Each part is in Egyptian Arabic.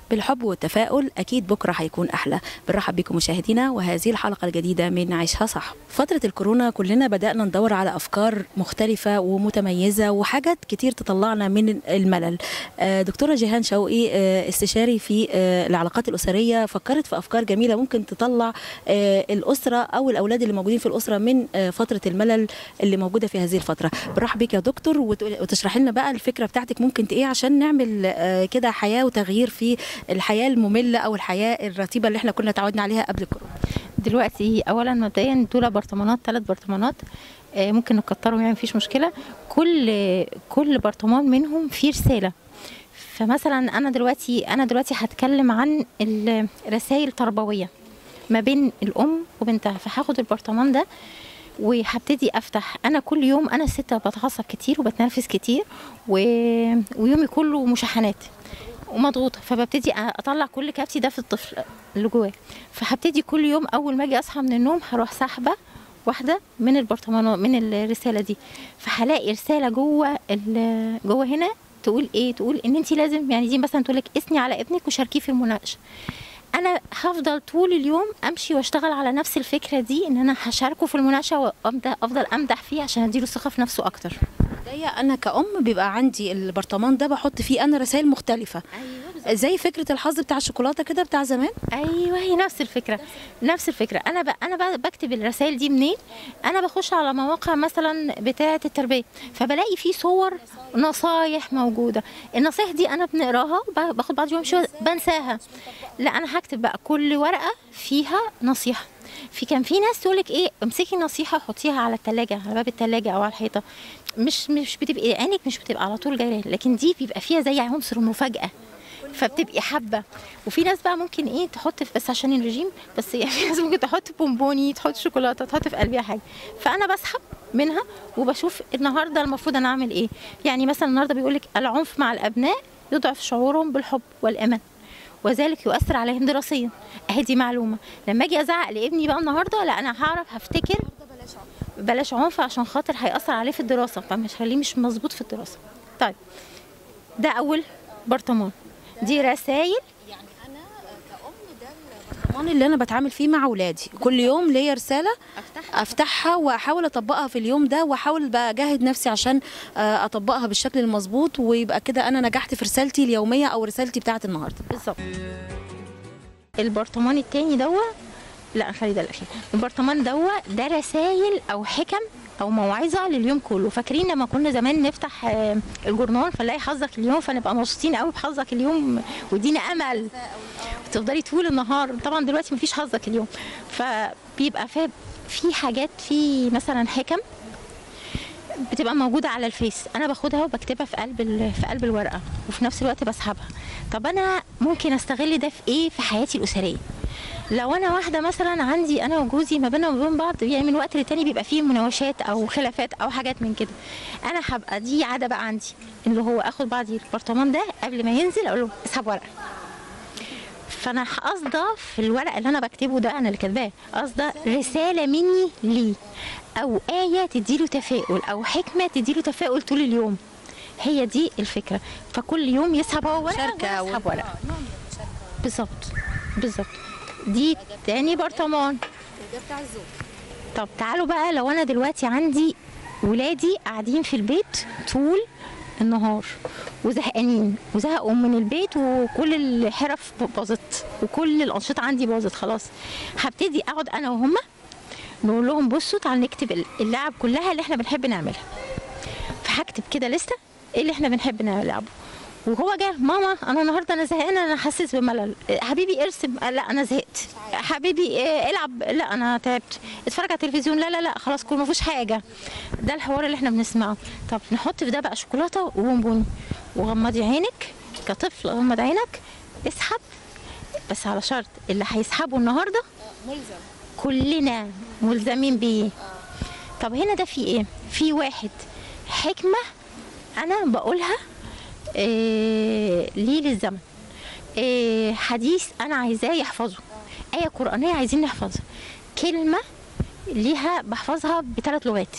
بالحب والتفاؤل اكيد بكره هيكون احلى بنرحب بكم مشاهدينا وهذه الحلقه الجديده من عيشها صح فتره الكورونا كلنا بدانا ندور على افكار مختلفه ومتميزه وحاجات كتير تطلعنا من الملل آه، دكتوره جيهان شوقي آه، استشاري في آه، العلاقات الاسريه فكرت في افكار جميله ممكن تطلع آه، الاسره او الاولاد اللي موجودين في الاسره من آه، فتره الملل اللي موجوده في هذه الفتره برحب بك يا دكتور وتقول- وتشرحي لنا بقى الفكره بتاعتك ممكن ت- ايه عشان نعمل آه، كده حياه وتغيير في الحياه الممله او الحياه الرتيبه اللي احنا كنا تعودنا عليها قبل الكورونا دلوقتي اولا مبدئيا دول برطمانات ثلاث برطمانات آه، ممكن نكترهم يعني مفيش مشكله كل كل برطمان منهم فيه رساله فمثلا انا دلوقتي انا دلوقتي هتكلم عن الرسائل التربويه ما بين الام وبنتها فهاخد البرطمان ده وهبتدي افتح انا كل يوم انا ست بتعصب كتير وبتنرفز كتير و... ويومي كله مشاحنات ومضغوطه فببتدي اطلع كل كبتي ده في الطفل اللي جواه فهبتدي كل يوم اول ما اجي اصحى من النوم هروح ساحبه واحده من البرطمانات من الرساله دي فهلاقي رساله جوه ال- جوه هنا تقول ايه تقول ان انت لازم يعني دي مثلا تقول لك اثني على ابنك وشاركيه في المناقشه انا هفضل طول اليوم امشي واشتغل على نفس الفكره دي ان انا هشاركه في المناقشه وافضل افضل امدح فيه عشان اديله ثقه في نفسه اكتر بداية انا كأم بيبقى عندي البرطمان ده بحط فيه انا رسائل مختلفة ايوه زي فكرة الحظ بتاع الشوكولاتة كده بتاع زمان ايوه هي نفس الفكره نفس الفكره انا ب... انا ب... بكتب الرسائل دي منين انا بخش على مواقع مثلا بتاعه التربيه فبلاقي فيه صور نصايح موجوده النصايح دي انا بنقراها ب- باخد بعض يوم شويه بنساها لا انا هكتب بقى كل ورقه فيها نصيحه في كان في ناس تقولك ايه امسكي نصيحه حطيها على التلاجة على باب التلاجة او على الحيطه مش مش بتبقي عينك مش بتبقى على طول جايه لكن دي بيبقى فيها زي عنصر المفاجاه فبتبقي حابه وفي ناس بقى ممكن ايه تحط في بس عشان الرجيم بس يعني في ناس ممكن تحط بونبوني تحط شوكولاته تحط في قلبها حاجه فانا بسحب منها وبشوف النهارده المفروض انا اعمل ايه يعني مثلا النهارده بيقول لك العنف مع الابناء يضعف شعورهم بالحب والامان وذلك يؤثر عليهم دراسيا اهي دي معلومه لما اجي ازعق لابني بقى النهارده لا انا هعرف هفتكر بلاش عنف عشان خاطر هيأثر عليه في الدراسه فمش هخليه مش مظبوط في الدراسه طيب ده اول برطمان دي رسائل يعني انا كأم ده البرطمان اللي انا بتعامل فيه مع اولادي كل يوم ليا رسالة افتحها افتحها واحاول اطبقها في اليوم ده واحاول بقى اجاهد نفسي عشان آه، اطبقها بالشكل المظبوط ويبقى كده انا نجحت في رسالتي اليوميه او رسالتي بتاعه النهارده بالظبط البرطمان التاني دوا لا خلي ده الاخير البرطمان دوا ده رسائل او حكم او موعظه لليوم كله فاكرين لما كنا زمان نفتح آه، الجورنال فنلاقي حظك اليوم فنبقى مبسوطين قوي بحظك اليوم ويدينا امل تفضلي طول النهار طبعا دلوقتي مفيش حظك اليوم فبيبقى في في حاجات في مثلا حكم بتبقى موجوده على الفيس انا باخدها وبكتبها في قلب ال- في قلب الورقه وفي نفس الوقت بسحبها طب انا ممكن استغل ده في ايه في حياتي الاسريه لو انا واحده مثلا عندي انا وجوزي ما بيننا وما بين بعض يعني من وقت للتاني بيبقى فيه مناوشات او خلافات او حاجات من كده انا هبقى دي عاده بقى عندي اللي هو اخد بعضي البرطمان ده قبل ما ينزل اقول له اسحب ورقه فانا قصده في الورقه اللي انا بكتبه ده انا اللي كاتباه قصده رساله مني ليه او ايه تديله تفاؤل او حكمه تديله تفاؤل طول اليوم هي دي الفكره فكل يوم يسحب هو ورقه مشاركة ويسحب ورقه بالظبط بالظبط دي تاني برطمان ده بتاع الزوج طب تعالوا بقى لو انا دلوقتي عندي ولادي قاعدين في البيت طول النهار وزهقانين وزهقوا من البيت وكل الحرف باظت وكل الانشطه عندي باظت خلاص هبتدي اقعد انا وهما نقول لهم بصوا تعالوا نكتب اللعب كلها اللي احنا بنحب نعملها فهكتب كده لسته ايه اللي احنا بنحب نلعبه وهو جه ماما انا النهارده انا زهقانه انا حاسس بملل حبيبي ارسم آه، لا انا زهقت حبيبي آه، العب لا انا تعبت اتفرج على التلفزيون لا لا لا خلاص كل ما فيش حاجه ده الحوار اللي احنا بنسمعه طب نحط في ده بقى شوكولاته وبونبوني وغمضي عينك كطفل غمض عينك اسحب بس على شرط اللي هيسحبه النهارده ملزم كلنا ملزمين بيه طب هنا ده في ايه في واحد حكمه انا بقولها إيه ليه للزمن إيه حديث انا عايزاه يحفظه ايه قرانيه عايزين نحفظها كلمه ليها بحفظها بثلاث لغات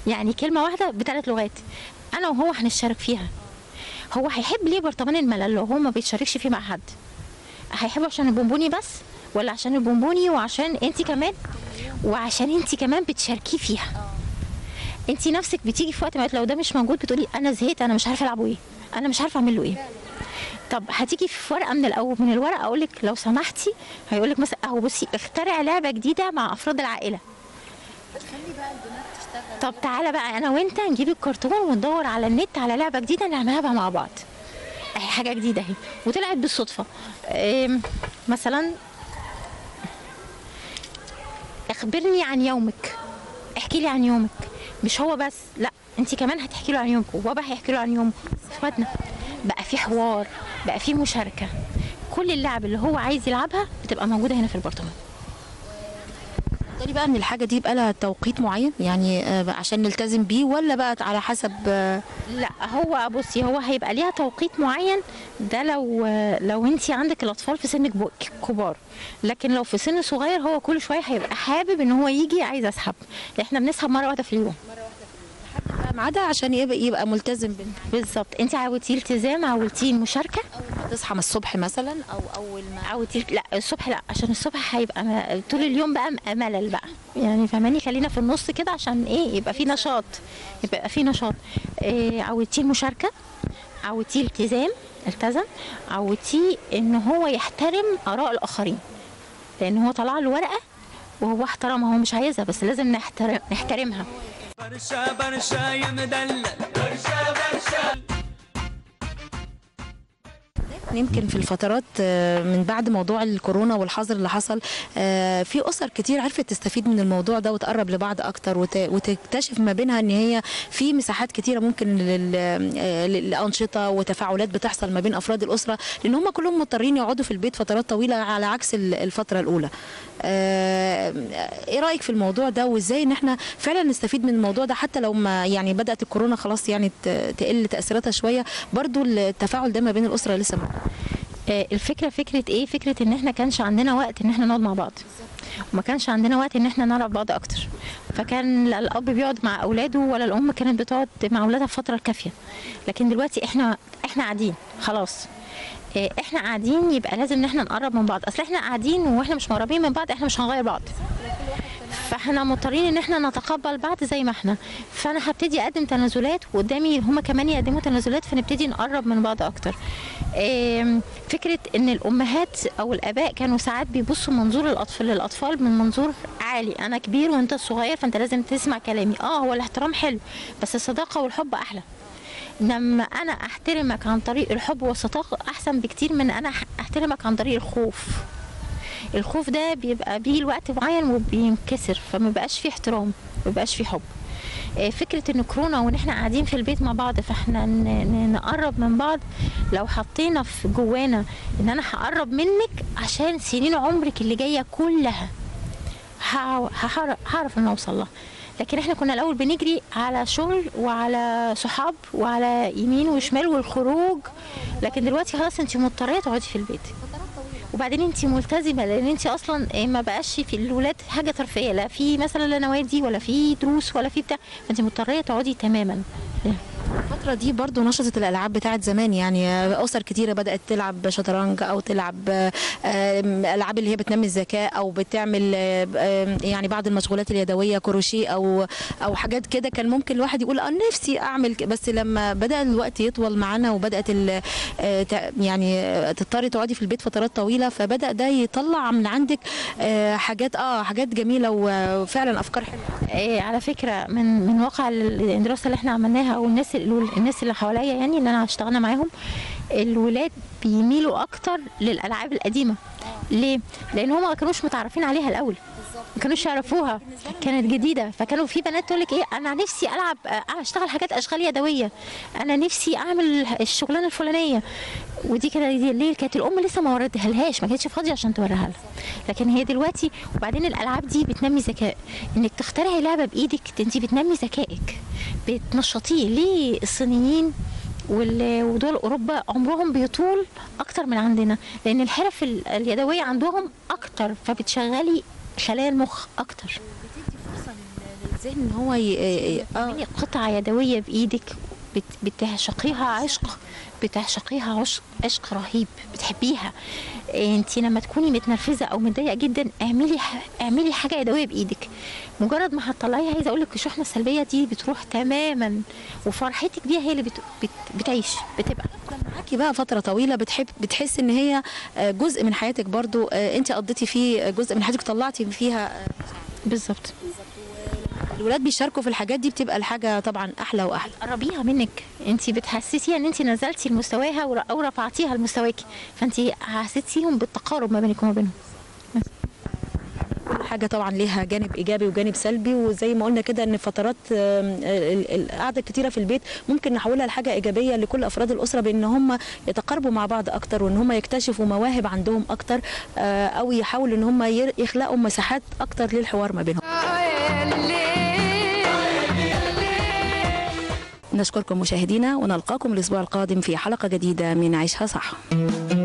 يعني كلمه واحده بثلاث لغات انا وهو هنشارك فيها هو هيحب ليه برطمان الملل لو هو ما بيتشاركش فيه مع حد هيحبه عشان البونبوني بس ولا عشان البونبوني وعشان انت كمان وعشان انت كمان بتشاركيه فيها انت نفسك بتيجي في وقت ما لو ده مش موجود بتقولي انا زهقت انا مش عارفه العبه ايه انا مش عارفه اعمل له ايه طب هتيجي في ورقه من الاول من الورقه اقول لك لو سمحتي هيقول لك مثلا اهو بصي اخترع لعبه جديده مع افراد العائله طب تعالى بقى انا وانت نجيب الكرتون وندور على النت على لعبه جديده نعملها بقى مع بعض اهي حاجه جديده اهي وطلعت بالصدفه إيه مثلا اخبرني عن يومك احكي لي عن يومك مش هو بس لا انت كمان هتحكي له عن يومك وبابا هيحكي له عن يومه اخواتنا بقى في حوار بقى في مشاركه كل اللعب اللي هو عايز يلعبها بتبقى موجوده هنا في البرطمان تاني بقى ان الحاجه دي يبقى لها توقيت معين يعني آه، عشان نلتزم بيه ولا بقى على حسب آه، لا هو بصي هو هيبقى ليها توقيت معين ده لو لو انت عندك الاطفال في سن كبو- كبار لكن لو في سن صغير هو كل شويه هيبقى حابب ان هو يجي عايز اسحب احنا بنسحب مره واحده في اليوم بقى ميعادها عشان يبقى يبقى ملتزم بال- بالظبط انت عودتيه التزام عودتيه المشاركه تصحى من الصبح مثلا او اول ما عودتيه لا الصبح لا عشان الصبح هيبقى م- طول اليوم بقى م- ملل بقى يعني فهماني خلينا في النص كده عشان ايه يبقى في نشاط يبقى في نشاط إيه عودتيه المشاركه عودتيه التزام التزم عودتيه ان هو يحترم اراء الاخرين لان هو طلع له ورقه وهو احترمها هو مش عايزها بس لازم نحترم نحترمها برشا برشا يا مدلل برشا برشا يمكن في الفترات آه، من بعد موضوع الكورونا والحظر اللي حصل آه، في اسر كتير عرفت تستفيد من الموضوع ده وتقرب لبعض اكتر وت- وتكتشف ما بينها ان هي في مساحات كتيره ممكن لل- آه، للانشطه وتفاعلات بتحصل ما بين افراد الاسره لان هم كلهم مضطرين يقعدوا في البيت فترات طويله على عكس ال- الفتره الاولى. آه، ايه رايك في الموضوع ده وازاي ان احنا فعلا نستفيد من الموضوع ده حتى لو ما يعني بدات الكورونا خلاص يعني ت- تقل تاثيراتها شويه برضو التفاعل ده ما بين الاسره لسه موجود. آه، الفكره فكره ايه فكره ان احنا كانش عندنا وقت ان احنا نقعد مع بعض وما كانش عندنا وقت ان احنا نعرف بعض اكتر فكان لا الاب بيقعد مع اولاده ولا الام كانت بتقعد مع اولادها الفتره الكافيه لكن دلوقتي احنا احنا قاعدين خلاص آه، احنا قاعدين يبقى لازم ان احنا نقرب من بعض اصل احنا قاعدين واحنا مش مقربين من بعض احنا مش هنغير بعض فاحنا مضطرين ان احنا نتقبل بعض زي ما احنا فانا هبتدي اقدم تنازلات وقدامي هما كمان يقدموا تنازلات فنبتدي نقرب من بعض اكتر آم، فكره ان الامهات او الاباء كانوا ساعات بيبصوا منظور الاطفال للاطفال من منظور عالي انا كبير وانت صغير فانت لازم تسمع كلامي اه هو الاحترام حلو بس الصداقه والحب احلى لما انا احترمك عن طريق الحب والصداقه احسن بكتير من انا احترمك عن طريق الخوف الخوف ده بيبقى بيه وقت معين وبينكسر فما بقاش فيه احترام ما بقاش فيه حب آه، فكره ان كورونا وان احنا قاعدين في البيت مع بعض فاحنا ن- ن- نقرب من بعض لو حطينا في جوانا ان انا هقرب منك عشان سنين عمرك اللي جايه كلها هع- هعرف هعرف ان اوصل لها لكن احنا كنا الاول بنجري على شغل وعلى صحاب وعلى يمين وشمال والخروج لكن دلوقتي خلاص انت مضطريه تقعدي في البيت وبعدين انت ملتزمه لان انت اصلا اه ما بقاش في الولاد حاجه ترفيهيه لا في مثلا لا نوادي ولا في دروس ولا في بتاع فانت مضطريه تقعدي تماما الفترة دي برضو نشطت الألعاب بتاعت زمان يعني أسر كتيرة بدأت تلعب شطرنج أو تلعب آم، ألعاب اللي هي بتنمي الذكاء أو بتعمل آم، يعني بعض المشغولات اليدوية كروشيه أو أو حاجات كده كان ممكن الواحد يقول أنا نفسي أعمل ك- بس لما بدأ الوقت يطول معانا وبدأت ال- آه، تع- يعني آه، تضطري تقعدي في البيت فترات طويلة فبدأ ده يطلع من عندك آه، حاجات اه حاجات جميلة وفعلا أفكار حلوة إيه على فكره من من واقع ال- الدراسه اللي احنا عملناها او الناس اللي الناس اللي حواليا يعني اللي انا اشتغلنا معاهم الولاد بيميلوا اكتر للالعاب القديمه ليه لان هم ما كانوش متعرفين عليها الاول ما كانوش يعرفوها كانت جديده فكانوا في بنات تقول لك ايه انا نفسي العب آه، اشتغل حاجات اشغال يدويه انا نفسي اعمل الشغلانه الفلانيه ودي كده دي ليه كانت الام لسه ما وردها لهاش ما كانتش فاضيه عشان توريها لها لكن هي دلوقتي وبعدين الالعاب دي بتنمي ذكاء انك تخترعي لعبه بايدك انت بتنمي ذكائك بتنشطيه ليه الصينيين وال- ودول اوروبا عمرهم بيطول اكتر من عندنا لان الحرف ال- اليدويه عندهم اكتر فبتشغلي خلايا المخ اكتر ذهن ان هو ي... اه تعملي قطعة يدوية بإيدك بت- بتعشقيها عشق بتعشقيها عشق عشق رهيب بتحبيها انت لما تكوني متنرفزه او متضايقه جدا اعملي ح- اعملي حاجه يدويه بايدك مجرد ما هتطلعيها عايزه اقول لك الشحنه السلبيه دي بتروح تماما وفرحتك بيها هي اللي بت بت بتعيش بتبقى معاكي بقى فترة طويلة بتحب بتحس ان هي آه، جزء من حياتك برضو آه، انت قضيتي فيه جزء من حياتك طلعتي فيها آه، بالظبط الولاد بيشاركوا في الحاجات دي بتبقى الحاجة طبعا احلى واحلى قربيها منك انت بتحسسيها ان انت نزلتي لمستواها ور- او رفعتيها لمستواكي فانت حسيتيهم بالتقارب ما بينك وما بينهم كل حاجة طبعا ليها جانب ايجابي وجانب سلبي وزي ما قلنا كده ان فترات آم، ال- ال- القعدة الكتيرة في البيت ممكن نحولها لحاجة ايجابية لكل افراد الاسرة بان هم يتقاربوا مع بعض اكتر وان هم يكتشفوا مواهب عندهم اكتر آه، او يحاولوا ان هم ير- يخلقوا مساحات اكتر للحوار ما بينهم نشكركم مشاهدينا ونلقاكم الاسبوع القادم في حلقة جديدة من عيشها صح